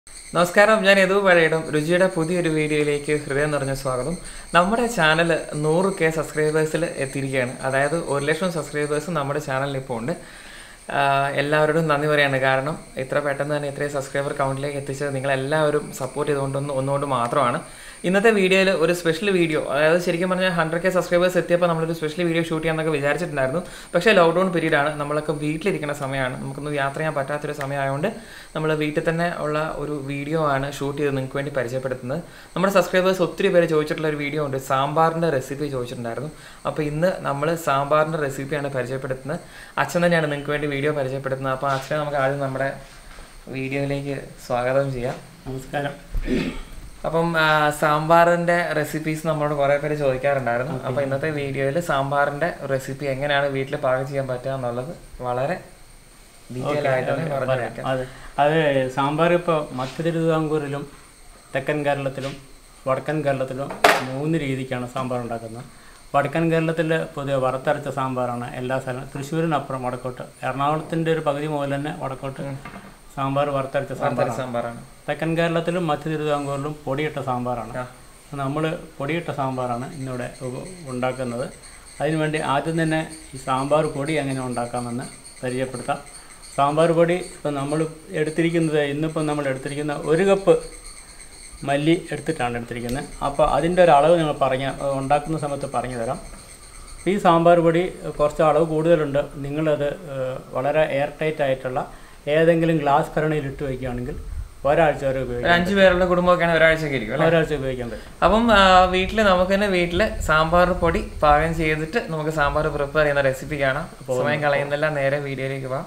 നമസ്കാരം ഞാൻ യദു പഴയിടും രുചിയുടെ പുതിയൊരു വീഡിയോയിലേക്ക് ഹൃദയം നിറഞ്ഞ സ്വാഗതം നമ്മുടെ ചാനൽ നൂറ് കെ സബ്സ്ക്രൈബേഴ്സിൽ എത്തിയിരിക്കുകയാണ് അതായത് ഒരു ലക്ഷം സബ്സ്ക്രൈബേഴ്സ് നമ്മുടെ ചാനലിൽ ഇപ്പോൾ ഉണ്ട് ആഹ് എല്ലാവരോടും നന്ദി പറയാണ് കാരണം ഇത്ര പെട്ടെന്ന് തന്നെ ഇത്രയും സബ്സ്ക്രൈബർ കൗണ്ടിലേക്ക് എത്തിച്ചത് നിങ്ങളെല്ലാവരും സപ്പോർട്ട് ചെയ്തുകൊണ്ടൊന്ന് ഒന്നുകൊണ്ട് മാത്രമാണ് ഇന്നത്തെ വീഡിയോയിൽ ഒരു സ്പെഷ്യൽ വീഡിയോ അതായത് ശരിക്കും പറഞ്ഞാൽ ഹൺഡ്രഡ് കെ സബ്സ്ക്രൈബേഴ്സ് എത്തിയപ്പോൾ നമ്മളൊരു സ്പെഷ്യൽ വീഡിയോ ഷൂട്ട് ചെയ്യാമെന്നൊക്കെ വിചാരിച്ചിട്ടുണ്ടായിരുന്നു പക്ഷേ ലോക്ക്ഡൗൺ പീരീഡ് ആണ് നമ്മളൊക്കെ വീട്ടിലിരിക്കുന്ന സമയമാണ് നമുക്കൊന്നും യാത്ര ചെയ്യാൻ പറ്റാത്തൊരു സമയമായതുകൊണ്ട് നമ്മൾ വീട്ടിൽ തന്നെ ഉള്ള ഒരു വീഡിയോ ആണ് ഷൂട്ട് ചെയ്ത് നിങ്ങൾക്ക് വേണ്ടി പരിചയപ്പെടുത്തുന്നത് നമ്മുടെ സബ്സ്ക്രൈബേഴ്സ് ഒത്തിരി പേര് ചോദിച്ചിട്ടുള്ള ഒരു വീഡിയോ ഉണ്ട് സാമ്പാറിൻ്റെ റെസിപ്പി ചോദിച്ചിട്ടുണ്ടായിരുന്നു അപ്പോൾ ഇന്ന് നമ്മൾ സാമ്പാറിൻ്റെ റെസിപ്പിയാണ് പരിചയപ്പെടുത്തുന്നത് അച്ഛൻ തന്നെയാണ് നിങ്ങൾക്ക് വേണ്ടി വീഡിയോ പരിചയപ്പെടുത്തുന്നത് അപ്പോൾ അച്ഛനെ നമുക്ക് ആദ്യം നമ്മുടെ വീഡിയോയിലേക്ക് സ്വാഗതം ചെയ്യാം നമസ്കാരം അപ്പം ആ, സാമ്പാറിന്റെ റെസിപ്പീസ് നമ്മളോട് കുറെ പേര് ചോദിക്കാറുണ്ടായിരുന്നു അപ്പൊ ഇന്നത്തെ വീഡിയോയിൽ സാമ്പാറിന്റെ റെസിപ്പി എങ്ങനെയാണ് വീട്ടിൽ പാകം ചെയ്യാൻ പറ്റുക എന്നുള്ളത് വളരെ ഡീറ്റെയിൽ ആയിട്ട് തന്നെ പറഞ്ഞു വെക്കാം അത് അത് സാമ്പാർ ഇപ്പോൾ മധ്യ തിരുവിതാംകൂറിലും തെക്കൻ കേരളത്തിലും വടക്കൻ കേരളത്തിലും മൂന്ന് രീതിക്കാണ് സാമ്പാർ ഉണ്ടാക്കുന്നത് വടക്കൻ കേരളത്തിൽ പൊതുവെ വറുത്തരച്ച സാമ്പാറാണ് എല്ലാ സ്ഥലവും തൃശ്ശൂരിനപ്പുറം വടക്കോട്ട് എറണാകുളത്തിൻ്റെ ഒരു പകുതി മുതൽ തന്നെ വടക്കോട്ട് സാമ്പാർ വറുത്തരച്ച സാമ്പാറാണ് സാമ്പാറാണ് തെക്കൻ കേരളത്തിലും മധ്യ തിരുവിതാംകൂറിലും പൊടിയിട്ട സാമ്പാറാണ് ആ. നമ്മൾ പൊടിയിട്ട സാമ്പാറാണ് ഇന്നിവിടെ ഉപ- ഉണ്ടാക്കുന്നത് അതിനുവേണ്ടി ആദ്യം തന്നെ ഈ സാമ്പാർ പൊടി എങ്ങനെ ഉണ്ടാക്കാമെന്ന് പരിചയപ്പെടുത്താം സാമ്പാർ പൊടി ഇപ്പം നമ്മൾ എടുത്തിരിക്കുന്നത് ഇന്നിപ്പം നമ്മൾ എടുത്തിരിക്കുന്ന ഒരു കപ്പ് മല്ലി എടുത്തിട്ടാണ് എടുത്തിരിക്കുന്നത് അപ്പോൾ അതിൻ്റെ ഒരു അളവ് നിങ്ങൾ പറഞ്ഞ ഉണ്ടാക്കുന്ന സമയത്ത് പറഞ്ഞു തരാം ഈ സാമ്പാർ പൊടി കുറച്ച് അളവ് കൂടുതലുണ്ട് നിങ്ങളത് ഏഹ്, വളരെ എയർ ടൈറ്റ് ആയിട്ടുള്ള ഏതെങ്കിലും ഗ്ലാസ് ഭരണിയിൽ ഇട്ട് വയ്ക്കുകയാണെങ്കിൽ ഒരാഴ്ച വരെ ഒരു ഉപയോഗിക്കാം അഞ്ചു പേരുടെ കുടുംബമൊക്കെയാണ് ഒരാഴ്ചയൊക്കെ ഇരിക്കും അല്ലേ ഒരാഴ്ച ഉപയോഗിക്കാൻ പറ്റും അപ്പം വീട്ടിൽ നമുക്ക് തന്നെ വീട്ടിൽ സാമ്പാർ പൊടി പാകം ചെയ്തിട്ട് നമുക്ക് സാമ്പാർ പ്രിപ്പയർ ചെയ്യുന്ന റെസിപ്പി കാണാം സമയം കളയുന്നില്ല നേരെ വീഡിയോയിലേക്ക് പോവാം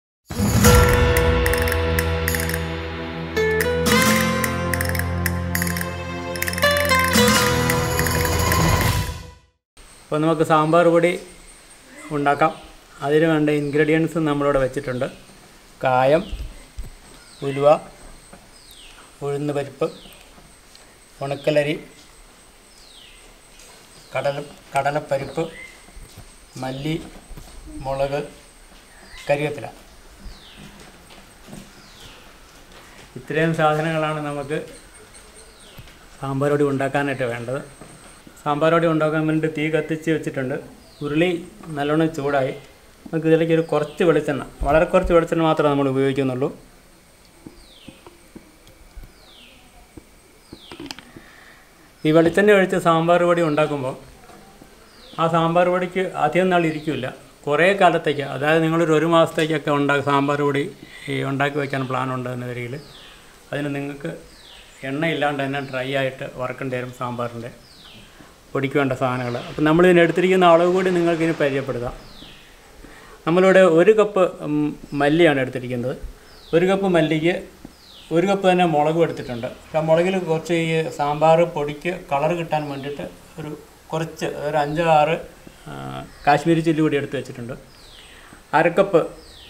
അപ്പോൾ നമുക്ക് സാമ്പാർ പൊടി ഉണ്ടാക്കാം അതിന് വേണ്ട ഇൻഗ്രീഡിയൻസ് നമ്മളിവിടെ വെച്ചിട്ടുണ്ട് കായം ഉലുവ ഉഴുന്ന് പരിപ്പ് ഉണക്കലരി കടല കടലപ്പരിപ്പ് മല്ലി മുളക് കരിവേപ്പില ഇത്രയും സാധനങ്ങളാണ് നമുക്ക് സാമ്പാർ പൊടി ഉണ്ടാക്കാനായിട്ട് വേണ്ടത് സാമ്പാർ പൊടി ഉണ്ടാക്കാൻ വേണ്ടി തീ കത്തിച്ച് വെച്ചിട്ടുണ്ട് ഉരുളി നല്ലോണം ചൂടായി നമുക്ക് ഇതിലേക്ക് ഒരു കുറച്ച് വെളിച്ചെണ്ണ വളരെ കുറച്ച് വെളിച്ചെണ്ണ മാത്രമേ നമ്മൾ ഉപയോഗിക്കുന്നുള്ളൂ ഈ വെളിച്ചെണ്ണ ഒഴിച്ച് സാമ്പാർ പൊടി ഉണ്ടാക്കുമ്പോൾ ആ സാമ്പാർ പൊടിക്ക് അധികം നാൾ ഇരിക്കില്ല കുറേ കാലത്തേക്ക് അതായത് നിങ്ങളൊരു ഒരു മാസത്തേക്കൊക്കെ ഉണ്ടാക്കി സാമ്പാർ പൊടി ഈ ഉണ്ടാക്കി വയ്ക്കാൻ പ്ലാൻ ഉണ്ടെന്ന വരികിൽ അതിന് നിങ്ങൾക്ക് എണ്ണ ഇല്ലാണ്ട് തന്നെ ഡ്രൈ ആയിട്ട് വറക്കേണ്ടി വരും സാമ്പാറിൻ്റെ പൊടിക്ക് വേണ്ട സാധനങ്ങൾ അപ്പം നമ്മളിതിന് എടുത്തിരിക്കുന്ന അളവ് കൂടി നിങ്ങൾക്ക് ഇനി പരിചയപ്പെടുത്താം നമ്മളിവിടെ ഒരു കപ്പ് ഉം, മല്ലിയാണ് എടുത്തിരിക്കുന്നത് ഒരു കപ്പ് മല്ലിക്ക് ഒരു കപ്പ് തന്നെ മുളകും എടുത്തിട്ടുണ്ട് ആ മുളകിൽ കുറച്ച് ഈ സാമ്പാർ പൊടിക്ക് കളർ കിട്ടാൻ വേണ്ടിയിട്ട് ഒരു കുറച്ച് ഒരു അഞ്ചോ ആറ് ആ, കാശ്മീരി ചില്ലി കൂടി എടുത്ത് വെച്ചിട്ടുണ്ട് അരക്കപ്പ്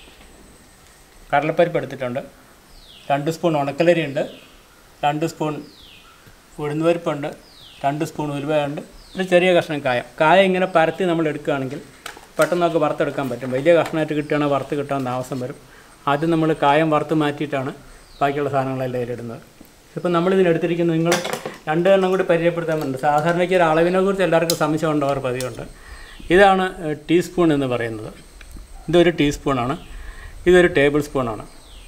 കടലപ്പരിപ്പ് എടുത്തിട്ടുണ്ട് രണ്ട് സ്പൂൺ ഉണക്കലരി ഉണ്ട് രണ്ട് സ്പൂൺ ഉഴുന്നുപരിപ്പുണ്ട് രണ്ട് സ്പൂൺ ഉലുവയുണ്ട് ഒരു ചെറിയ കഷ്ണം കായം കായം ഇങ്ങനെ പരത്തി നമ്മൾ എടുക്കുകയാണെങ്കിൽ പെട്ടെന്ന് നമുക്ക് വറുത്തെടുക്കാൻ പറ്റും വലിയ കഷ്ണമായിട്ട് കിട്ടുകയാണെങ്കിൽ വറുത്ത് കിട്ടാൻ താമസം വരും ആദ്യം നമ്മൾ കായം വറുത്ത് മാറ്റിയിട്ടാണ് ബാക്കിയുള്ള സാധനങ്ങളെല്ലാം ഇതിലിടുന്നത് ഇപ്പം നമ്മളിതിന് എടുത്തിരിക്കുന്നത് നിങ്ങൾ രണ്ട് എണ്ണം കൂടി പരിചയപ്പെടുത്താൻ പറ്റുന്നുണ്ട് സാധാരണയ്ക്ക് ഒരു അളവിനെ കുറിച്ച് എല്ലാവർക്കും സംശയം ഉണ്ടാവാർ പതിവുണ്ട് ഇതാണ് ഏഹ്, ടീസ്പൂൺ എന്ന് പറയുന്നത് ഇതൊരു ടീസ്പൂണാണ് ഇതൊരു ടേബിൾ സ്പൂണാണ്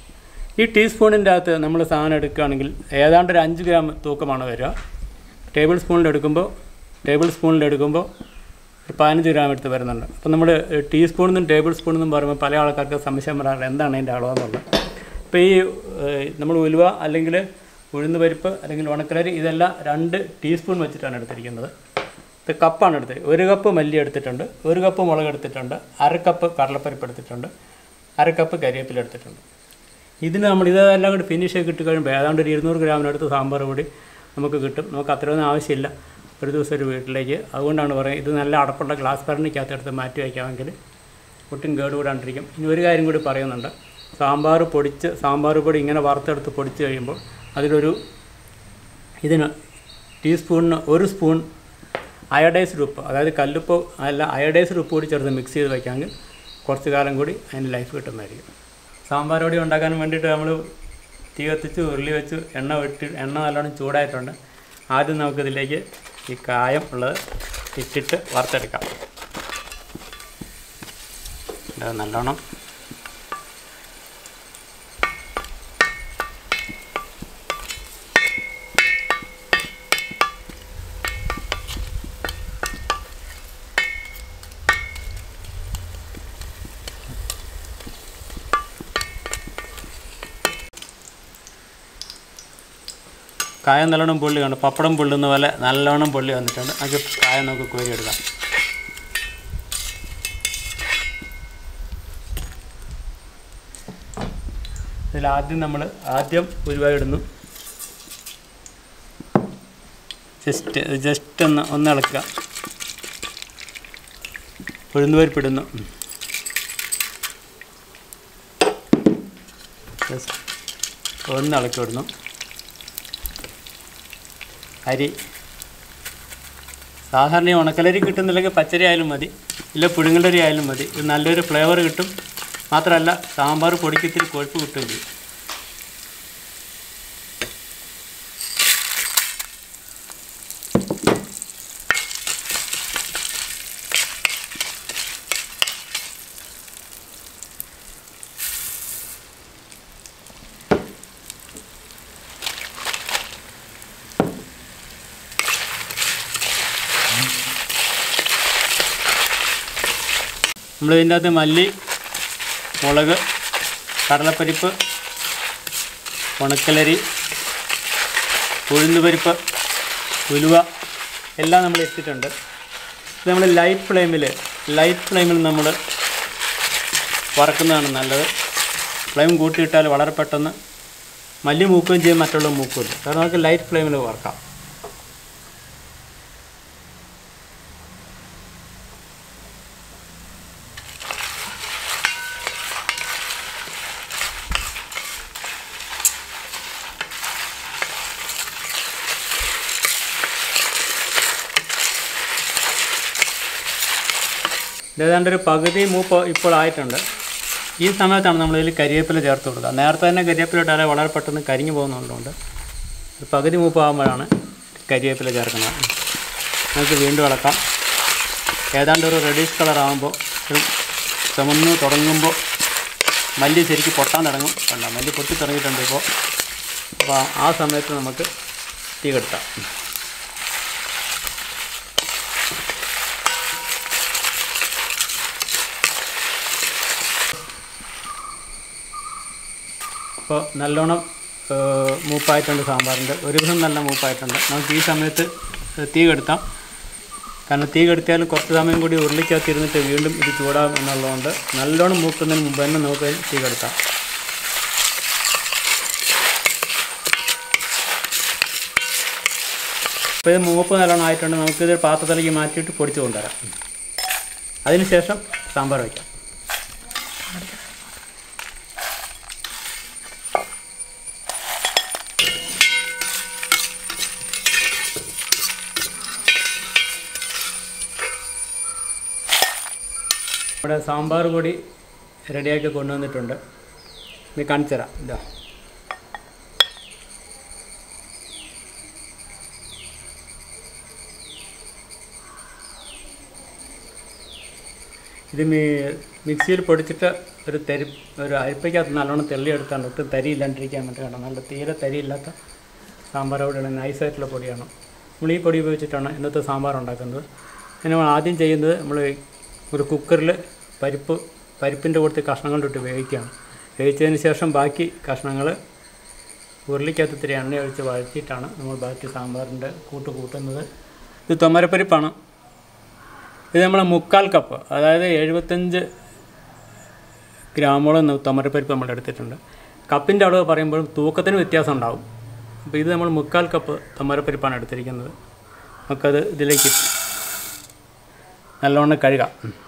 ഈ ടീസ്പൂണിൻ്റെ അകത്ത് നമ്മൾ സാധനം എടുക്കുകയാണെങ്കിൽ ഏതാണ്ട് ഒരു അഞ്ച് ഗ്രാം തൂക്കമാണ് വരിക ടേബിൾ സ്പൂണിൽ എടുക്കുമ്പോൾ ടേബിൾ സ്പൂണിൽ എടുക്കുമ്പോൾ ഒരു പതിനഞ്ച് ഗ്രാം എടുത്ത് വരുന്നുണ്ട് അപ്പോൾ നമ്മൾ ടീസ്പൂണിൽ നിന്നും ടേബിൾ സ്പൂണിൽ നിന്നും പറയുമ്പോൾ പല ആൾക്കാർക്ക് സംശയം വരാറുണ്ട് എന്താണ് അതിൻ്റെ അളവെന്നുള്ളത് അപ്പോൾ ഈ ഏഹ്, നമ്മൾ ഉലുവ അല്ലെങ്കിൽ ഉഴുന്ന് പരിപ്പ് അല്ലെങ്കിൽ ഉണക്കലരി ഇതെല്ലാം രണ്ട് ടീസ്പൂൺ വെച്ചിട്ടാണ് എടുത്തിരിക്കുന്നത് ഇത് കപ്പാണ് എടുത്തത് ഒരു കപ്പ് മല്ലി എടുത്തിട്ടുണ്ട് ഒരു കപ്പ് മുളക് എടുത്തിട്ടുണ്ട് അര കപ്പ് കടലപ്പരിപ്പ് എടുത്തിട്ടുണ്ട് അര കപ്പ് കരിവേപ്പില എടുത്തിട്ടുണ്ട് ഇതിന് നമ്മൾ ഇതെല്ലാം കൂടി ഫിനിഷ് ആയി കിട്ടി കഴിയുമ്പോൾ ഏതാണ്ട് ഒരു ഇരുന്നൂറ് ഗ്രാമിനടുത്ത് സാമ്പാർ പൊടി നമുക്ക് കിട്ടും നമുക്ക് അത്രയൊന്നും ആവശ്യമില്ല ഒരു ദിവസം ഒരു വീട്ടിലേക്ക് അതുകൊണ്ടാണ് പറയുന്നത് ഇത് നല്ല അടപ്പുള്ള ഗ്ലാസ് ഭരണിക്കകത്ത് എടുത്ത് മാറ്റി വയ്ക്കാമെങ്കിൽ ഒട്ടും കേടുകൂടാണ്ടിരിക്കും ഇനി ഒരു കാര്യം കൂടി പറയുന്നുണ്ട് സാമ്പാർ പൊടിച്ച് സാമ്പാർ പൊടി ഇങ്ങനെ വറുത്തെടുത്ത് പൊടിച്ച് കഴിയുമ്പോൾ അതിലൊരു ഇതിന് ടീസ്പൂണിന് ഒരു സ്പൂൺ അയഡൈസ്ഡ് ഉപ്പ് അതായത് കല്ലുപ്പ് അല്ല അയഡൈസ്ഡ് ഉപ്പ് കൂടി ചേർത്ത് മിക്സ് ചെയ്ത് വയ്ക്കാമെങ്കിൽ കുറച്ച് കാലം കൂടി അതിന് ലൈഫ് കിട്ടുന്നതായിരിക്കും സാമ്പാർ പൊടി ഉണ്ടാക്കാൻ വേണ്ടിയിട്ട് നമ്മൾ തീ കത്തിച്ച് ഉരുളി വെച്ച് എണ്ണ വെട്ടി എണ്ണ നല്ലോണം ചൂടായിട്ടുണ്ട് ആദ്യം നമുക്കിതിലേക്ക് ഈ കായം ഉള്ളത് ഇട്ടിട്ട് വറുത്തെടുക്കാം ഇത് നല്ലോണം കായം നല്ലോണം പൊള്ളി ഉണ്ട് പപ്പടം പൊള്ളുന്ന പോലെ നല്ലോണം പൊള്ളി വന്നിട്ടുണ്ട് നമുക്ക് കായം നമുക്ക് കോരിയെടുക്കാം ഇതിൽ ആദ്യം നമ്മൾ ആദ്യം ഉരുവ ഇടുന്നു ജസ്റ്റ് ജസ്റ്റ് ഒന്ന് ഒന്ന് ഇളക്കുക ഉഴുന്നുപരിപ്പിടുന്നു ജസ്റ്റ് ഒന്ന് ഇളക്കി വിടുന്നു അരി സാധാരണ ഈ ഉണക്കലരി കിട്ടുന്നില്ലെങ്കിൽ പച്ചരി ആയാലും മതി ഇല്ല പുഴുങ്ങലരി ആയാലും മതി ഇത് നല്ലൊരു ഫ്ലേവർ കിട്ടും മാത്രമല്ല സാമ്പാർ പൊടിക്ക് ഇത്തിരി കൊഴുപ്പ് കിട്ടുകയും ചെയ്യും നമ്മൾ ഇതിൻ്റെ അകത്ത് മല്ലി മുളക് കടലപ്പരിപ്പ് ഉണക്കലരി ഉഴുന്നുപരിപ്പ് ഉലുവ എല്ലാം നമ്മൾ ഇട്ടിട്ടുണ്ട് ഇത് നമ്മൾ ലൈറ്റ് ഫ്ലെയിമിൽ ലൈറ്റ് ഫ്ലെയിമിൽ നമ്മൾ വറക്കുന്നതാണ് നല്ലത് ഫ്ലെയിം കൂട്ടിയിട്ടാൽ വളരെ പെട്ടെന്ന് മല്ലി മൂക്കുകയും ചെയ്യും മറ്റുള്ള മൂക്കില്ല കാരണം നമുക്ക് ലൈറ്റ് ഫ്ലെയിമിൽ വറക്കാം ഏതാണ്ട് ഒരു പകുതി മൂപ്പ് ഇപ്പോൾ ആയിട്ടുണ്ട് ഈ സമയത്താണ് നമ്മൾ ഇതിൽ കരിവേപ്പില ചേർത്ത് കൊടുക്കുക നേരത്തെ തന്നെ കരിവേപ്പില ഇട്ടാലേ വളരെ പെട്ടെന്ന് കരിഞ്ഞു പോകുന്നുള്ളതുകൊണ്ട് ഒരു പകുതി മൂപ്പ് ആകുമ്പോഴാണ് കരിവേപ്പില ചേർക്കുന്നത് നമുക്ക് വീണ്ടും ഇളക്കാം ഏതാണ്ട് ഒരു റെഡീഷ് കളർ ആകുമ്പോൾ ഒരു ചുമന്ന് തുടങ്ങുമ്പോൾ മല്ലി ശരിക്ക് പൊട്ടാൻ തുടങ്ങും കണ്ട മല്ലി പൊട്ടി തുടങ്ങിയിട്ടുണ്ട് ഇപ്പോൾ അപ്പോൾ ആ സമയത്ത് നമുക്ക് തീ കെടുത്താം അപ്പോൾ നല്ലോണം ഏഹ്, മൂപ്പായിട്ടുണ്ട് സാമ്പാറിൻ്റെ ഒരുവിധം നല്ല മൂപ്പായിട്ടുണ്ട് നമുക്ക് ഈ സമയത്ത് തീ കെടുത്താം കാരണം തീ കെടുത്തിയാൽ കുറച്ച് സമയം കൂടി ഉരുളിക്കകത്തിരുന്നിട്ട് വീണ്ടും ഇത് ചൂടാകും എന്നുള്ളതുകൊണ്ട് നല്ലോണം മൂക്കുന്നതിന് മുമ്പ് തന്നെ നമുക്ക് തീ കെടുത്താം ഇപ്പോൾ ഇത് മൂപ്പ് നല്ലോണം ആയിട്ടുണ്ട് നമുക്കിത് പാത്രത്തിലേക്ക് മാറ്റിയിട്ട് പൊടിച്ച് കൊണ്ടുവരാം അതിനുശേഷം സാമ്പാർ വയ്ക്കാം ഇവിടെ സാമ്പാർ പൊടി റെഡിയാക്കി കൊണ്ടുവന്നിട്ടുണ്ട് ഇത് കാണിച്ചു തരാം ഇതാ ഇത് മീ മിക്സിയിൽ പൊടിച്ചിട്ട് ഒരു തരി ഒരു അരിപ്പയ്ക്കകത്ത് നല്ലോണം തെള്ളിയെടുത്താണ് ഒട്ടും തരി ഇല്ലാണ്ടിരിക്കാൻ വേണ്ടി വേണം നല്ല തീരെ തരിയില്ലാത്ത സാമ്പാർ പൊടിയാണ് നൈസായിട്ടുള്ള പൊടിയാണ് നമ്മൾ ഈ പൊടി ഉപയോഗിച്ചിട്ടാണ് ഇന്നത്തെ സാമ്പാർ ഉണ്ടാക്കുന്നത് പിന്നെ നമ്മൾ ആദ്യം ചെയ്യുന്നത് നമ്മൾ ഒരു കുക്കറിൽ പരിപ്പ് പരിപ്പിൻ്റെ കൂട്ടത്തിൽ കഷ്ണങ്ങൾ ഇട്ട് വേവിക്കുകയാണ് വേവിച്ചതിന് ശേഷം ബാക്കി കഷ്ണങ്ങൾ ഉരുളിക്കകത്ത് ഇത്തിരി എണ്ണ ഒഴിച്ച് വഴറ്റിയിട്ടാണ് നമ്മൾ ബാക്കി സാമ്പാറിൻ്റെ കൂട്ട് കൂട്ടുന്നത് ഇത് തൊമരപ്പരിപ്പാണ് ഇത് നമ്മൾ മുക്കാൽ കപ്പ് അതായത് എഴുപത്തഞ്ച് ഗ്രാമോളം തൊമരപ്പരിപ്പ് നമ്മൾ എടുത്തിട്ടുണ്ട് കപ്പിൻ്റെ അളവ് പറയുമ്പോഴും തൂക്കത്തിന് വ്യത്യാസം ഉണ്ടാവും അപ്പോൾ ഇത് നമ്മൾ മുക്കാൽ കപ്പ് തൊമരപ്പരിപ്പാണ് എടുത്തിരിക്കുന്നത് നമുക്കത് ഇതിലേക്ക് നല്ലോണം കഴുകാം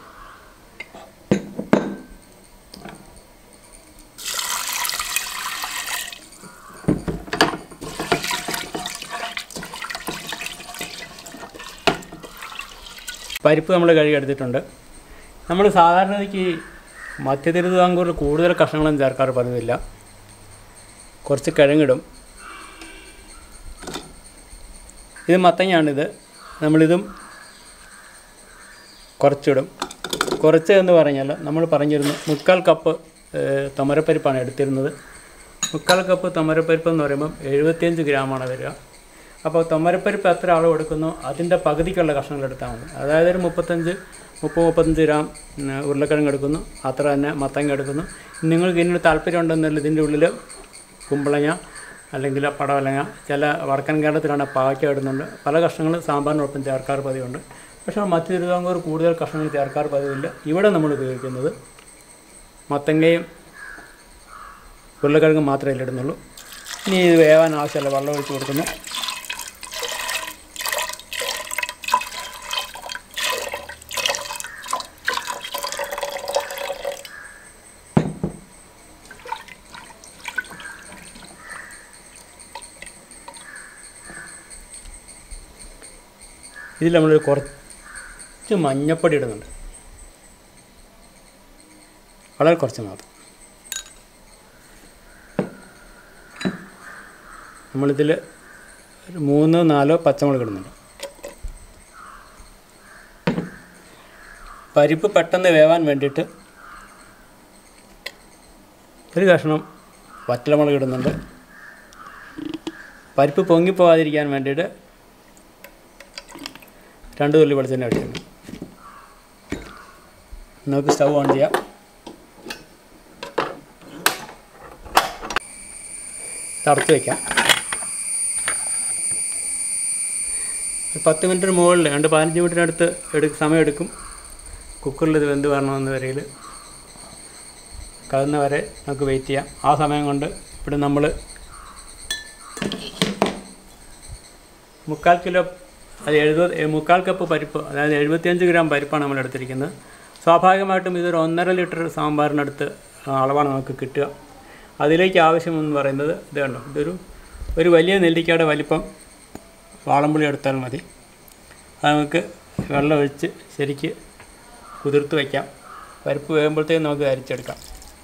പരിപ്പ് നമ്മൾ കഴുകിയെടുത്തിട്ടുണ്ട് നമ്മൾ സാധാരണയ്ക്ക് മധ്യ തിരുവിതാംകൂറിൽ കൂടുതൽ കഷ്ണങ്ങളും ചേർക്കാറ് പതിവില്ല കുറച്ച് കിഴങ്ങിടും ഇത് മത്തങ്ങയാണിത് നമ്മളിതും കുറച്ചിടും കുറച്ച് എന്ന് പറഞ്ഞാൽ നമ്മൾ പറഞ്ഞിരുന്നു മുക്കാൽ കപ്പ് ഏഹ്, തുമരപ്പരിപ്പാണ് എടുത്തിരുന്നത് മുക്കാൽ കപ്പ് തുമരപ്പരിപ്പ് എന്ന് പറയുമ്പം എഴുപത്തിയഞ്ച് ഗ്രാമാണ് വരിക അപ്പോൾ തുമരപ്പരിപ്പ് എത്ര അളവ് എടുക്കുന്നോ അതിൻ്റെ പകുതിക്കുള്ള കഷ്ണങ്ങൾ എടുത്താൽ മതി അതായത് ഒരു മുപ്പത്തഞ്ച് മുപ്പത് മുപ്പത്തഞ്ച് ഗ്രാം ഉം, ഉരുളക്കിഴങ്ങ് എടുക്കുന്നു അത്ര തന്നെ മത്തങ്ങ എടുക്കുന്നു നിങ്ങൾക്ക് ഇതിനൊരു താല്പര്യം ഉണ്ടെന്നുള്ള ഇതിൻ്റെ ഉള്ളിൽ കുമ്പളങ്ങ അല്ലെങ്കിൽ പടവലങ്ങ ചില വടക്കൻ കേരളത്തിലാണ് പാവയ്ക്ക ഇടുന്നുണ്ട് പല കഷ്ണങ്ങളും സാമ്പാറിനൊപ്പം ചേർക്കാറ് പതിവുണ്ട് പക്ഷേ മധ്യ തിരുവിതാംകൂർ കൂടുതൽ കഷ്ണങ്ങൾ ചേർക്കാറ് പതിവില്ല ഇവിടെ നമ്മൾ ഉപയോഗിക്കുന്നത് മത്തങ്ങയും ഉരുളക്കിഴങ്ങും മാത്രമേ ഇതിലിടുന്നുള്ളൂ ഇനി ഇത് വേവാൻ ആവശ്യമുള്ള വെള്ളം ഒഴിച്ച് കൊടുക്കുന്നു ഇതിൽ നമ്മൾ കുറച്ച് മഞ്ഞപ്പൊടി ഇടുന്നുണ്ട് വളരെ കുറച്ച് മാത്രം നമ്മളിതിൽ ഒരു മൂന്നോ നാലോ പച്ചമുളക് ഇടുന്നുണ്ട് പരിപ്പ് പെട്ടെന്ന് വേവാൻ വേണ്ടിയിട്ട് ഒരു കഷ്ണം വറ്റലമുളക് ഇടുന്നുണ്ട് പരിപ്പ് പൊങ്ങിപ്പോകാതിരിക്കാൻ വേണ്ടിയിട്ട് രണ്ട് തുള്ളി വെളിച്ചെണ്ണ ഒഴിക്കുന്നു നമുക്ക് സ്റ്റൗ ഓൺ ചെയ്യാം തടച്ച് വയ്ക്കാം ഒരു പത്ത് മിനിറ്റിന് മുകളിൽ രണ്ട് പതിനഞ്ച് മിനിറ്റിനടുത്ത് എടു സമയം എടുക്കും കുക്കറിൽ ഇത് വെന്ത് വരണമെന്ന് വരയിൽ കലന്ന വരെ നമുക്ക് വെയിറ്റ് ചെയ്യാം ആ സമയം കൊണ്ട് ഇവിടെ നമ്മൾ മുക്കാൽ കിലോ അത് എഴുപത് ഏ, മുക്കാൽ കപ്പ് പരിപ്പ് അതായത് എഴുപത്തിയഞ്ച് ഗ്രാം പരിപ്പാണ് നമ്മൾ എടുത്തിരിക്കുന്നത് സ്വാഭാവികമായിട്ടും ഇതൊരു ഒന്നര ലിറ്റർ സാമ്പാറിനടുത്ത് അളവാണ് നമുക്ക് കിട്ടുക അതിലേക്ക് ആവശ്യമെന്ന് പറയുന്നത് ഇത് കണ്ടോ ഇതൊരു ഒരു വലിയ നെല്ലിക്കയുടെ വലിപ്പം വാളംപുളി എടുത്താൽ മതി അത് നമുക്ക് വെള്ളം ഒഴിച്ച് ശരിക്ക് കുതിർത്ത് വയ്ക്കാം പരിപ്പ് വേകുമ്പോഴത്തേക്കും നമുക്ക് അരിച്ചെടുക്കാം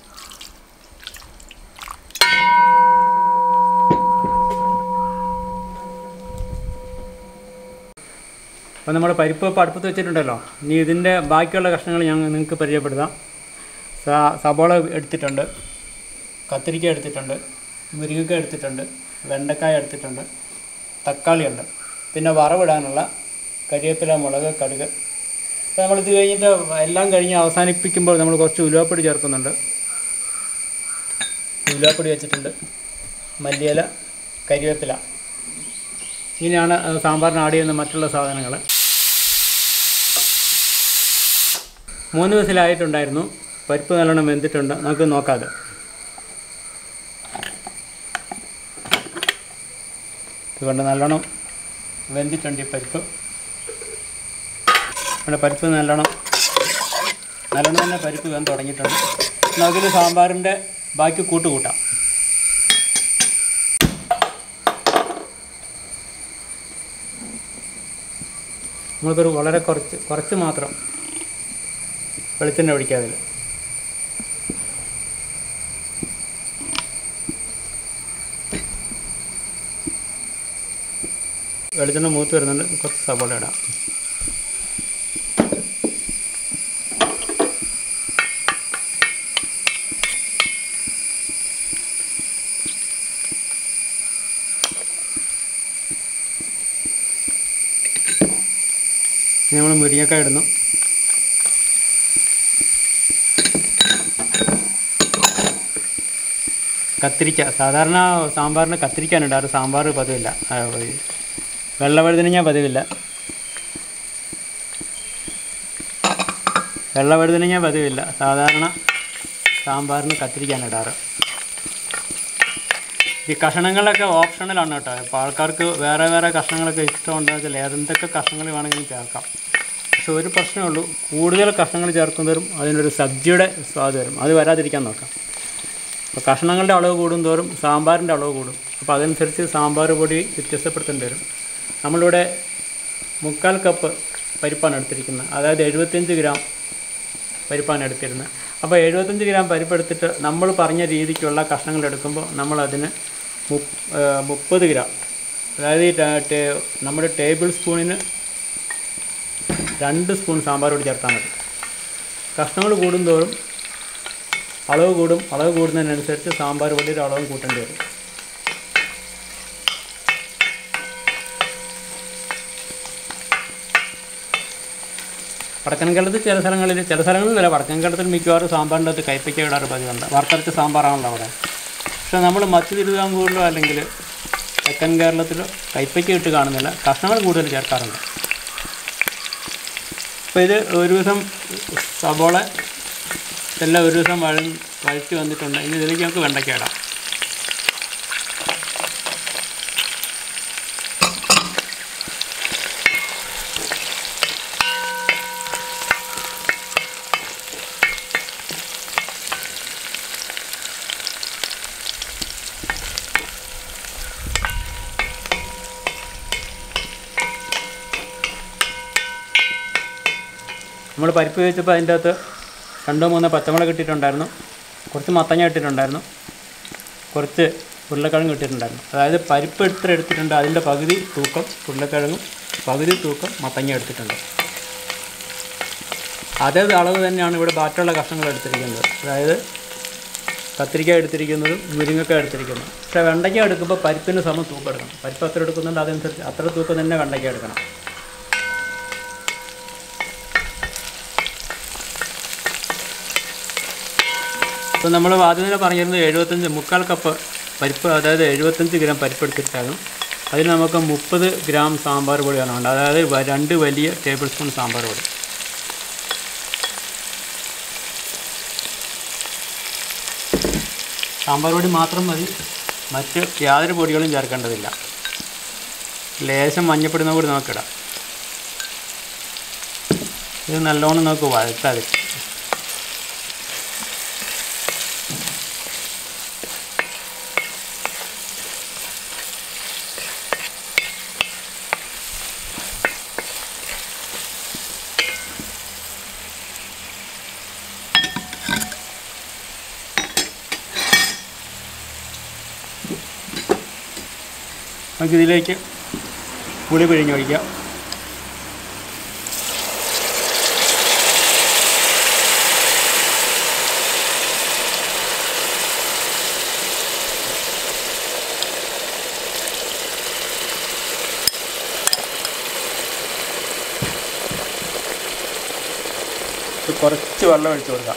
അപ്പോൾ നമ്മുടെ പരിപ്പ് ഇപ്പോൾ അടുപ്പത്ത് വെച്ചിട്ടുണ്ടല്ലോ ഇനി ഇതിൻ്റെ ബാക്കിയുള്ള കഷ്ണങ്ങൾ ഞാൻ നിങ്ങൾക്ക് പരിചയപ്പെടുത്താം സ സബോള എടുത്തിട്ടുണ്ട് കത്തിരിക്ക എടുത്തിട്ടുണ്ട് മുരിങ്ങക്ക എടുത്തിട്ടുണ്ട് വെണ്ടക്കായ എടുത്തിട്ടുണ്ട് തക്കാളി ഉണ്ട് പിന്നെ വറവിടാനുള്ള കരിവേപ്പില മുളക് കടുക് അപ്പോൾ നമ്മളിത് കഴിഞ്ഞിട്ട് എല്ലാം കഴിഞ്ഞ് അവസാനിപ്പിക്കുമ്പോൾ നമ്മൾ കുറച്ച് ഉലുവാപ്പൊടി ചേർക്കുന്നുണ്ട് ഉലുവാപ്പൊടി വെച്ചിട്ടുണ്ട് മല്ലിയില കരിവേപ്പില ഇങ്ങനെയാണ് ആ, സാമ്പാറിന് ആഡ് ചെയ്യുന്ന മറ്റുള്ള സാധനങ്ങൾ മൂന്ന് വിസിലായിട്ടുണ്ടായിരുന്നു പരിപ്പ് നല്ലോണം വെന്തിട്ടുണ്ട് നമുക്ക് നോക്കാതെ ഇതുകൊണ്ട് നല്ലോണം വെന്തിട്ടുണ്ട് ഈ പരിപ്പ് നമ്മുടെ പരിപ്പ് നല്ലോണം നല്ലോണം തന്നെ പരിപ്പ് വെന്ത് തുടങ്ങിയിട്ടുണ്ട് നമുക്കിത് സാമ്പാറിൻ്റെ ബാക്കി കൂട്ട് കൂട്ടാം നമ്മൾക്കൊരു വളരെ കുറച്ച് കുറച്ച് മാത്രം വെളിച്ചെണ്ണ ഒഴിക്കുക അതിൽ വെളിച്ചെണ്ണ മൂത്ത് വരുന്നുണ്ട് കുറച്ച് സബോള ഇടാം ഇനി നമ്മൾ മുരിങ്ങക്കായ ഇടുന്നു കത്തിരിക്ക സാധാരണ സാമ്പാറിന് കത്തിരിക്കാണ് ഇടാറ് സാമ്പാർ പതിവില്ല ആ, ഈ വെള്ളവഴുതനങ്ങ പതിവില്ല വെള്ളവഴുതനങ്ങ പതിവില്ല സാധാരണ സാമ്പാറിന് കത്തിരിക്കാണ് ഇടാറ് ഈ കഷണങ്ങളൊക്കെ ഓപ്ഷണലാണ് കേട്ടോ ഇപ്പോൾ ആൾക്കാർക്ക് വേറെ വേറെ കഷ്ണങ്ങളൊക്കെ ഇഷ്ടമുണ്ടെന്ന് വെച്ചാൽ ഏതെന്തൊക്കെ കഷ്ണങ്ങൾ വേണമെങ്കിലും ചേർക്കാം പക്ഷെ ഒരു പ്രശ്നമേ ഉള്ളൂ കൂടുതൽ കഷ്ണങ്ങൾ ചേർക്കുന്നവരും അതിനൊരു സബ്ജിയുടെ സ്വാദ് വരും അത് വരാതിരിക്കാൻ നോക്കാം അപ്പോൾ കഷ്ണങ്ങളുടെ അളവ് കൂടുന്തോറും സാമ്പാറിൻ്റെ അളവ് കൂടും അപ്പോൾ അതനുസരിച്ച് സാമ്പാർ പൊടി വ്യത്യസ്തപ്പെടുത്തേണ്ടി വരും നമ്മളിവിടെ മുക്കാൽ കപ്പ് പരിപ്പാണ് എടുത്തിരിക്കുന്നത് അതായത് എഴുപത്തിയഞ്ച് ഗ്രാം പരിപ്പാണ് എടുത്തിരുന്നത് അപ്പോൾ എഴുപത്തഞ്ച് ഗ്രാം പരിപ്പ് എടുത്തിട്ട് നമ്മൾ പറഞ്ഞ രീതിക്കുള്ള കഷ്ണങ്ങൾ എടുക്കുമ്പോൾ നമ്മളതിന് മുപ്പ് മുപ്പത് ഗ്രാം അതായത് ഈ ടേ- ടേ- നമ്മുടെ ടേബിൾ സ്പൂണിന് രണ്ട് സ്പൂൺ സാമ്പാർ പൊടി ചേർത്താൽ മതി കഷ്ണങ്ങൾ കൂടുന്തോറും അളവ് കൂടും അളവ് കൂടുന്നതിനനുസരിച്ച് സാമ്പാർ പൊടിയുടെ അളവും കൂട്ടേണ്ടി വരും വടക്കൻകലത്ത് ചില സ്ഥലങ്ങളിൽ ചില സ്ഥലങ്ങളിലല്ല വടക്കൻകലത്തിൽ മിക്കവാറും സാമ്പാറിൻ്റെ അകത്ത് കൈപ്പയ്ക്ക ഇടാറ് പതിവുണ്ട് വറുത്തരച്ച സാമ്പാറാണല്ലോ അവിടെ പക്ഷേ നമ്മൾ മധ്യ തിരുവിതാംകൂറിലോ അല്ലെങ്കിൽ തെക്കൻ കേരളത്തിലോ കൈപ്പയ്ക്ക ഇട്ട് കാണുന്നില്ല കഷ്ണങ്ങൾ കൂടുതൽ ചേർക്കാറുണ്ട് അപ്പോൾ ഇത് ഒരു ദിവസം സബോള എല്ലാം ഒരു ദിവസം വഴ വഴറ്റി വന്നിട്ടുണ്ട് ഇനി ഇതിലേക്ക് നമുക്ക് വെണ്ടയ്ക്ക ഇടാം നമ്മൾ പരിപ്പ് വെച്ചപ്പോൾ അതിൻ്റെ അകത്ത് രണ്ടോ മൂന്നോ പച്ചമുളക് ഇട്ടിട്ടുണ്ടായിരുന്നു കുറച്ച് മത്തങ്ങ ഇട്ടിട്ടുണ്ടായിരുന്നു കുറച്ച് ഉരുളക്കിഴങ്ങ് ഇട്ടിട്ടുണ്ടായിരുന്നു അതായത് പരിപ്പ് എത്ര എടുത്തിട്ടുണ്ട് അതിൻ്റെ പകുതി തൂക്കം ഉരുളക്കിഴങ്ങും പകുതി തൂക്കം മത്തങ്ങ എടുത്തിട്ടുണ്ട് അതേ അളവ് തന്നെയാണ് ഇവിടെ ബാക്കിയുള്ള കഷ്ണങ്ങൾ എടുത്തിരിക്കുന്നത് അതായത് കത്തിരിക്ക എടുത്തിരിക്കുന്നതും മുരിങ്ങക്ക എടുത്തിരിക്കുന്നത് പക്ഷേ വെണ്ടയ്ക്ക എടുക്കുമ്പോൾ പരിപ്പിന് സമം തൂക്കം എടുക്കണം പരിപ്പ് എത്ര എടുക്കുന്നുണ്ട് അതനുസരിച്ച് അത്ര തൂക്കം തന്നെ വെണ്ടയ്ക്ക എടുക്കണം ഇപ്പോൾ നമ്മൾ ആദ്യം തന്നെ പറഞ്ഞിരുന്നത് എഴുപത്തഞ്ച് മുക്കാൽ കപ്പ് പരിപ്പ് അതായത് എഴുപത്തഞ്ച് ഗ്രാം പരിപ്പ് എടുത്തിട്ടാകും അതിന് നമുക്ക് മുപ്പത് ഗ്രാം സാമ്പാർ പൊടിയാണ് വേണ്ടത് അതായത് വ- രണ്ട് വലിയ ടേബിൾ സ്പൂൺ സാമ്പാർ പൊടി സാമ്പാർ പൊടി മാത്രം മതി മറ്റ് യാതൊരു പൊടികളും ചേർക്കേണ്ടതില്ല ലേശം മഞ്ഞപ്പൊടി കൂടി നമുക്കിടാം ഇത് നല്ലോണം നമുക്ക് വഴറ്റാൽ മതി നമുക്കിതിലേക്ക് പുളി പിഴിഞ്ഞൊഴിക്കാം ഇത് കുറച്ച് വെള്ളം ഒഴിച്ച് കൊടുക്കാം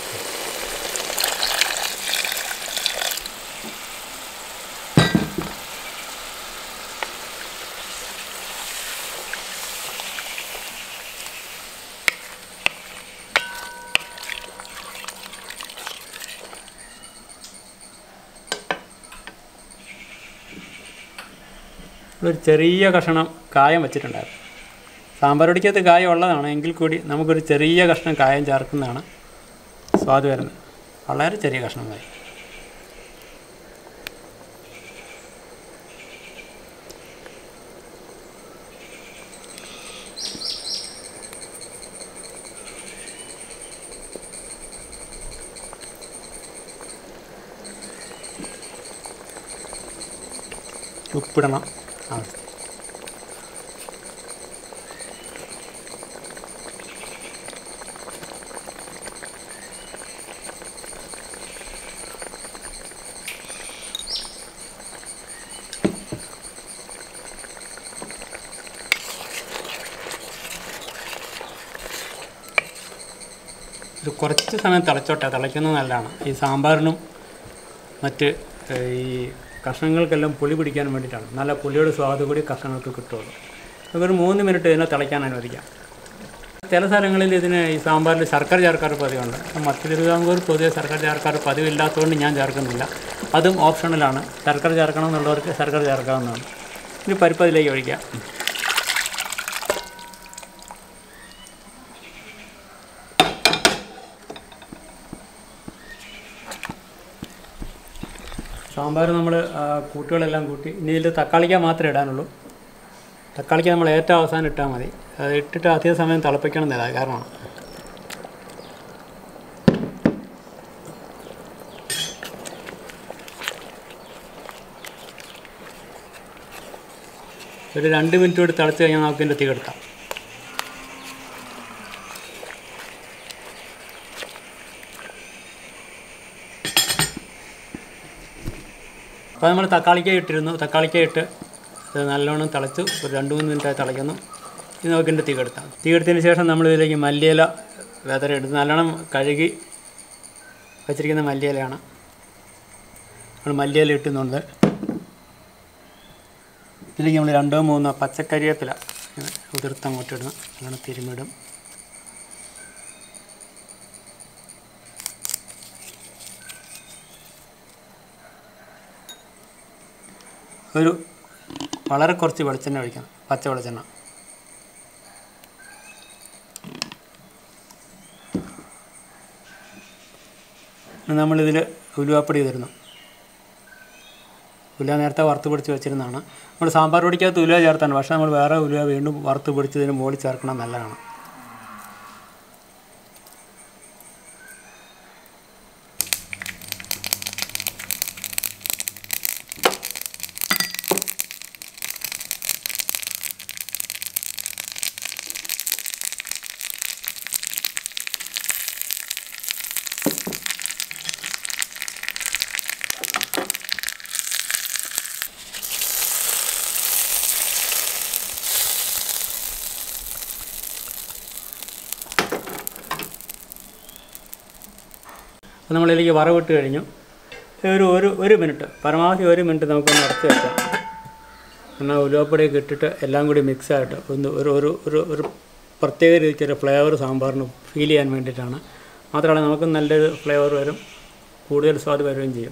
ഒരു ചെറിയ കഷണം കായം വെച്ചിട്ടുണ്ടായിരുന്നു സാമ്പാർ പൊടിക്കകത്ത് കായം ഉള്ളതാണ് എങ്കിൽ കൂടി നമുക്കൊരു ചെറിയ കഷ്ണം കായം ചേർക്കുന്നതാണ് സ്വാദ് വരുന്നത് വളരെ ചെറിയ കഷ്ണം കായം ഉപ്പിടണം ആ ഇത് കുറച്ച് സമയം തിളച്ചോട്ടെ തിളയ്ക്കുന്നത് നല്ലതാണ് ഈ സാമ്പാറിനും മറ്റ് ഏഹ്, ഈ കഷ്ണങ്ങൾക്കെല്ലാം പുളി പിടിക്കാൻ വേണ്ടിയിട്ടാണ് നല്ല പുളിയുടെ സ്വാദ് കൂടി കഷ്ണങ്ങൾക്ക് കിട്ടുള്ളൂ നമുക്കൊരു മൂന്ന് മിനിറ്റ് ഇതിനെ തിളയ്ക്കാൻ അനുവദിക്കാം ചില സ്ഥലങ്ങളിൽ ഇതിന് ഈ സാമ്പാറിൽ ശർക്കര ചേർക്കാറ് പതിവുണ്ട് മറ്റു തിരുവിതാംകൂർ പൊതുവെ ശർക്കര ചേർക്കാറ് പതിവില്ലാത്തതുകൊണ്ട് ഞാൻ ചേർക്കുന്നില്ല അതും ഓപ്ഷണലാണ് ശർക്കര ചേർക്കണം എന്നുള്ളവർക്ക് ശർക്കര ചേർക്കാവുന്നതാണ് ഇനി പരിപ്പ് അതിലേക്ക് ഒഴിക്കാം സാമ്പാർ നമ്മൾ കൂട്ടുകളെല്ലാം കൂട്ടി ഇനി ഇതിൽ തക്കാളിക്ക മാത്രമേ ഇടാനുള്ളൂ തക്കാളിക്ക നമ്മൾ ഏറ്റവും അവസാനം ഇട്ടാൽ മതി അത് ഇട്ടിട്ട് അധിക സമയം തിളപ്പിക്കണം എന്നില്ല അത് കാരണമാണ് ഒരു രണ്ട് മിനിറ്റ് കൂടി തിളച്ച് കഴിഞ്ഞാൽ നമുക്ക് ഇതിൻ്റെ തീ കെടുത്താം അപ്പോൾ നമ്മൾ തക്കാളിക്ക ഇട്ടിരുന്നു തക്കാളിക്ക ഇട്ട് ഇത് നല്ലോണം തിളച്ചു ഒരു രണ്ട് മൂന്ന് മിനിറ്റായി തിളയ്ക്കുന്നു ഇത് നമുക്ക് ഇതിൻ്റെ തീ കെടുത്താം തീ കെടുത്തതിന് ശേഷം നമ്മൾ ഇതിലേക്ക് മല്ലിയില വെതറെടുത്ത് നല്ലോണം കഴുകി വച്ചിരിക്കുന്ന മല്ലിയിലയാണ് നമ്മൾ മല്ലിയില ഇട്ടുന്നുണ്ട് ഇതിലേക്ക് നമ്മൾ രണ്ടോ മൂന്നോ പച്ചക്കരിവേപ്പില ഇങ്ങനെ ഉതിർത്ത് അങ്ങോട്ട് ഇടണം നല്ലോണം തിരുമിടും ഒരു വളരെ കുറച്ച് വെളിച്ചെണ്ണ ഒഴിക്കണം പച്ച വെളിച്ചെണ്ണ നമ്മളിതിൽ ഉലുവാപ്പൊടി തരുന്നു ഉലുവ നേരത്തെ വറുത്ത് പിടിച്ച് വെച്ചിരുന്നതാണ് നമ്മൾ സാമ്പാർ പൊടിക്കകത്ത് ഉലുവ ചേർത്താണ് പക്ഷേ നമ്മൾ വേറെ ഉലുവ വീണ്ടും വറുത്ത് പിടിച്ചതിന് മുകളിൽ ചേർക്കണം നല്ലതാണ് അപ്പോൾ നമ്മളിതിലേക്ക് വറവിട്ട് കഴിഞ്ഞു ഒരു ഒരു ഒരു മിനിറ്റ് പരമാവധി ഒരു മിനിറ്റ് നമുക്കൊന്ന് അടച്ച് വെക്കാം എന്നാൽ ഉലുവപ്പൊടിയൊക്കെ ഇട്ടിട്ട് എല്ലാം കൂടി മിക്സ് ആയിട്ട് ഒന്ന് ഒരു ഒരു ഒരു ഒരു പ്രത്യേക രീതിക്കൊരു ഫ്ലേവർ സാമ്പാറിന് ഫീൽ ചെയ്യാൻ വേണ്ടിയിട്ടാണ് മാത്രമല്ല നമുക്ക് നല്ലൊരു ഫ്ലേവർ വരും കൂടുതൽ സ്വാദ് വരികയും ചെയ്യും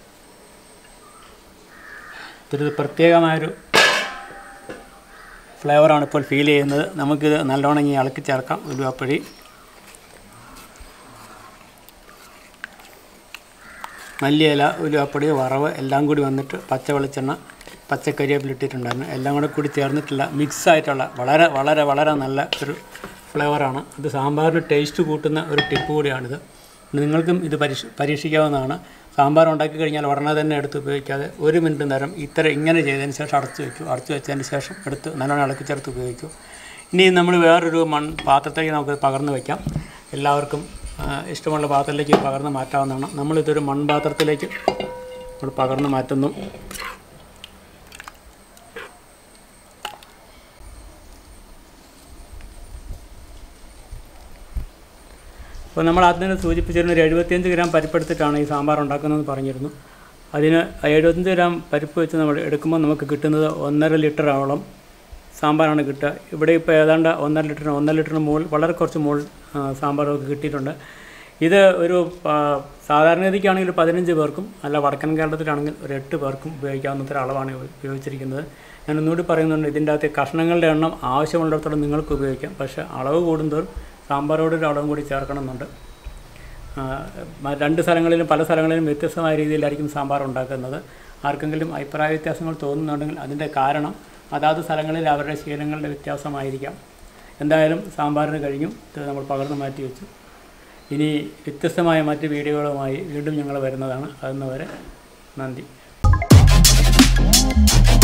ഇതൊരു പ്രത്യേകമായൊരു ഫ്ലേവറാണ് ഇപ്പോൾ ഫീൽ ചെയ്യുന്നത് നമുക്കിത് നല്ലോണം ഇങ്ങനെ ഇളക്കി ചേർക്കാം ഉലുവപ്പൊടി മല്ലിയില ഉലുവപ്പൊടി വറവ് എല്ലാം കൂടി വന്നിട്ട് പച്ച വെളിച്ചെണ്ണ പച്ചക്കരിവേപ്പില ഇട്ടിട്ടുണ്ടായിരുന്നു എല്ലാം കൂടെ കൂടി ചേർന്നിട്ടുള്ള മിക്സ് ആയിട്ടുള്ള വളരെ വളരെ വളരെ നല്ല ഒരു ഫ്ലേവറാണ് ഇത് സാമ്പാറിന് ടേസ്റ്റ് കൂട്ടുന്ന ഒരു ടിപ്പ് കൂടിയാണിത് നിങ്ങൾക്കും ഇത് പരീക്ഷ പരീക്ഷിക്കാവുന്നതാണ് സാമ്പാർ ഉണ്ടാക്കി കഴിഞ്ഞാൽ ഉടനെ തന്നെ എടുത്ത് ഉപയോഗിക്കാതെ ഒരു മിനിറ്റ് നേരം ഇത്ര ഇങ്ങനെ ചെയ്തതിന് ശേഷം അടച്ചു വയ്ക്കൂ അടച്ചു വെച്ചതിന് ശേഷം എടുത്ത് നല്ലോണം ഇളക്കി ചേർത്ത് ഉപയോഗിക്കൂ ഇനി നമ്മൾ വേറൊരു മൺ പാത്രത്തേക്ക് നമുക്ക് പകർന്നു വയ്ക്കാം എല്ലാവർക്കും ആ, ഇഷ്ടമുള്ള പാത്രത്തിലേക്ക് പകർന്ന് മാറ്റാവുന്നതാണ് നമ്മളിതൊരു മൺപാത്രത്തിലേക്ക് നമ്മൾ പകർന്ന് മാറ്റുന്നു അപ്പോൾ നമ്മൾ ആദ്യം സൂചിപ്പിച്ചിരുന്ന ഒരു എഴുപത്തിയഞ്ച് ഗ്രാം പരിപ്പെടുത്തിട്ടാണ് ഈ സാമ്പാർ ഉണ്ടാക്കുന്നതെന്ന് പറഞ്ഞിരുന്നു അതിന് ആ എഴുപത്തഞ്ച് ഗ്രാം പരിപ്പ് വെച്ച് നമ്മൾ എടുക്കുമ്പോൾ നമുക്ക് കിട്ടുന്നത് ഒന്നര ലിറ്ററോളം സാമ്പാറാണ് കിട്ടുക ഇവിടെ ഇപ്പോൾ ഏതാണ്ട് ഒന്നര ലിറ്ററിന് ഒന്നര ലിറ്ററിന് മുകളിൽ വളരെ കുറച്ച് മുകളിൽ ആ, സാമ്പാർ നമുക്ക് കിട്ടിയിട്ടുണ്ട് ഇത് ഒരു ആ, സാധാരണഗതിക്കാണെങ്കിൽ ഒരു പതിനഞ്ച് പേർക്കും അല്ല വടക്കൻ കേരളത്തിലാണെങ്കിൽ ഒരു എട്ട് പേർക്കും ഉപയോഗിക്കാവുന്ന ഒരു അളവാണ് ഉപയോഗിച്ചിരിക്കുന്നത് ഞാൻ ഒന്നുകൂടി പറയുന്നുണ്ട് ഇതിൻ്റെ അകത്ത് കഷ്ണങ്ങളുടെ എണ്ണം ആവശ്യമുള്ളിടത്തോളം നിങ്ങൾക്ക് ഉപയോഗിക്കാം പക്ഷേ അളവ് കൂടുന്തോറും സാമ്പാറോട് ഒരു അളവും കൂടി ചേർക്കണമെന്നുണ്ട് ആ, മ- രണ്ട് സ്ഥലങ്ങളിലും പല സ്ഥലങ്ങളിലും വ്യത്യസ്തമായ രീതിയിലായിരിക്കും സാമ്പാർ ഉണ്ടാക്കുന്നത് ആർക്കെങ്കിലും അഭിപ്രായ വ്യത്യാസങ്ങൾ തോന്നുന്നുണ്ടെങ്കിൽ അതിൻ്റെ കാരണം അതാത് സ്ഥലങ്ങളിൽ അവരുടെ ശീലങ്ങളുടെ വ്യത്യാസമായിരിക്കാം എന്തായാലും സാമ്പാറിന് കഴിഞ്ഞു ഇത് നമ്മൾ പകർന്നു മാറ്റി വെച്ചു ഇനി വ്യത്യസ്തമായ മറ്റ് വീഡിയോകളുമായി വീണ്ടും ഞങ്ങൾ വരുന്നതാണ് അതുവരെ നന്ദി